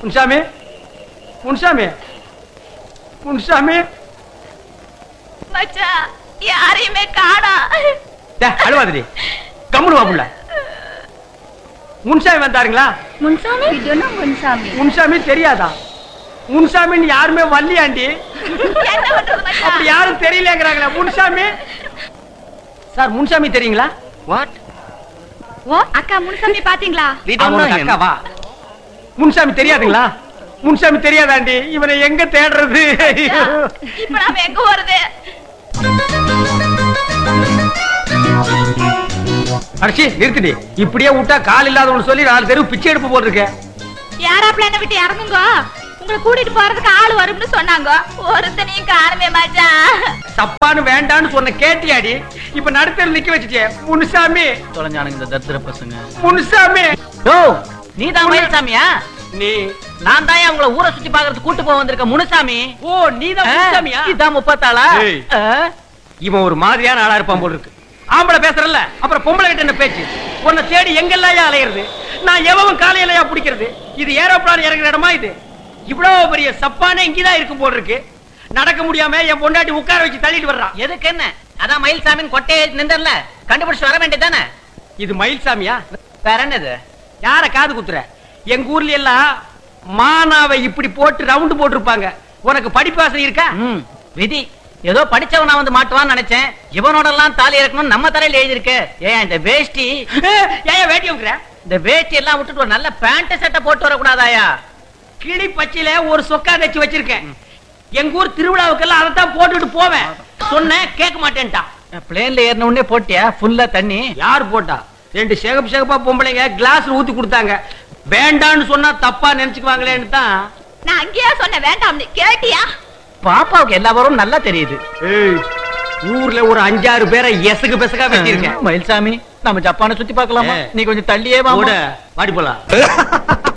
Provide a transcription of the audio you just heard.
முன்சாமி முன்சாமி முன்சாமி மச்சான் யாரையுமே காணா டேய், அழுவாதடி கம்முனு வா புள்ள முன்சாமி வந்தாருங்களா முன்சாமி இதுனா முன்சாமி முன்சாமி தெரியாதா முன்சாமின்னு யாருமே வள்ளியாண்டி என்ன பண்றது அப்படி மச்சான் யாரும் தெரியலங்கிறாங்களே முன்சாமி சார் முன்சாமி தெரியுங்களா வாட் ஓ அக்கா முன்சாமி பாத்தீங்களா அவனுக்கு அக்காவா முன்சாமி தெரியாதுங்களா முன்சாமி தெரியாதாண்டி இவனை எங்க தேடுறது இப்ப நாம எங்க போறது அடிச்சு நிறுத்திடி இப்படியே விட்டா கால் இல்லாதவனு சொல்லி நாலு தெருவு பிச்சை எடுப்பு போட்டிருக்கேன் யாராப்ல என்ன விட்டு இறங்குங்க உங்களை கூட்டிட்டு போறதுக்கு ஆள் வரும்னு சொன்னாங்க ஒருத்தனையும் காணுமே மச்சான் தப்பான்னு வேண்டான்னு சொன்ன கேட்டியாடி இப்ப நடுத்தர் நிக்க வச்சுட்டே முனுசாமி தொலைஞ்சானுங்க இந்த தத்திர பசங்க முனுசாமி ஓ நீ தான் மயில்சாமியா நீ நான் தான் உங்களை ஊரை சுத்தி பாக்குறதுக்கு கூட்டு போக வந்திருக்க முனுசாமி ஓ நீதான் முனுசாமியா இதான் முப்பத்தாளா ஏய். ஆ? இவன் ஒரு மாதிரியான ஆளா இருப்பான் போல இருக்கு ஆம்பளை பேசுறல்ல அப்புறம் பொம்பளை கிட்ட என்ன பேச்சு உன்னை தேடி எங்கெல்லாம் அலையிறது நான் எவன் காலையிலயா பிடிக்கிறது இது ஏரோப்ளான் இறங்குற இடமா இது இவ்வளவு பெரிய சப்பானே இங்கதான் இருக்கும் போல இருக்கு நடக்க முடியாம என் பொண்டாட்டி உட்கார வச்சு தள்ளிட்டு வர்றான் எதுக்கு என்ன அதான் மயில்சாமின்னு கொட்டையை நின்றல கண்டுபிடிச்சு வர வேண்டியதானே இது மயில்சாமியா வேற என்னது யார காது குத்துற எங்க ஊர்ல எல்லாம் மானாவை இப்படி போட்டு ரவுண்டு போட்டிருப்பாங்க உனக்கு படிப்பாசை இருக்கா ம், விதி ஏதோ படிச்சவனா வந்து மாட்டுவான்னு நினைச்சேன் இவனோட எல்லாம் தாலி இறக்கணும் நம்ம தலையில எழுதியிருக்கு ஏன் இந்த வேஷ்டி ஏன் வேட்டி வைக்கிற இந்த வேஷ்டி எல்லாம் விட்டுட்டு ஒரு நல்ல பேண்ட் சட்டை போட்டு வரக்கூடாதாயா கிளி பச்சையில ஒரு சொக்கா தச்சு வச்சிருக்கேன் எங்க ஊர் திருவிழாவுக்கெல்லாம் அதைத்தான் போட்டுட்டு போவேன் சொன்னேன் கேட்க மாட்டேன்ட்டான் பிளேன்ல ஏறின உடனே போட்டியா ஃபுல்லா தண்ணி யார் போட்டா ரெண்டு சிகப்பு சிகப்பா பொம்பளைங்க கிளாஸ்ல ஊத்தி கொடுத்தாங்க வேண்டான்னு சொன்னா தப்பா நினைச்சுக்குவாங்களேன்னு தான் நான் அங்கேயா சொன்ன வேண்டாம்னு கேட்டியா பாப்பாவுக்கு எல்லா வரும் நல்லா தெரியுது ஏய், ஊர்ல ஒரு அஞ்சாறு பேரை எசகு பெசகா வச்சிருக்கேன் மயில்சாமி நம்ம ஜப்பானை சுத்தி பார்க்கலாமா ஏ. நீ கொஞ்சம் தள்ளியே வா வாடி போலாம்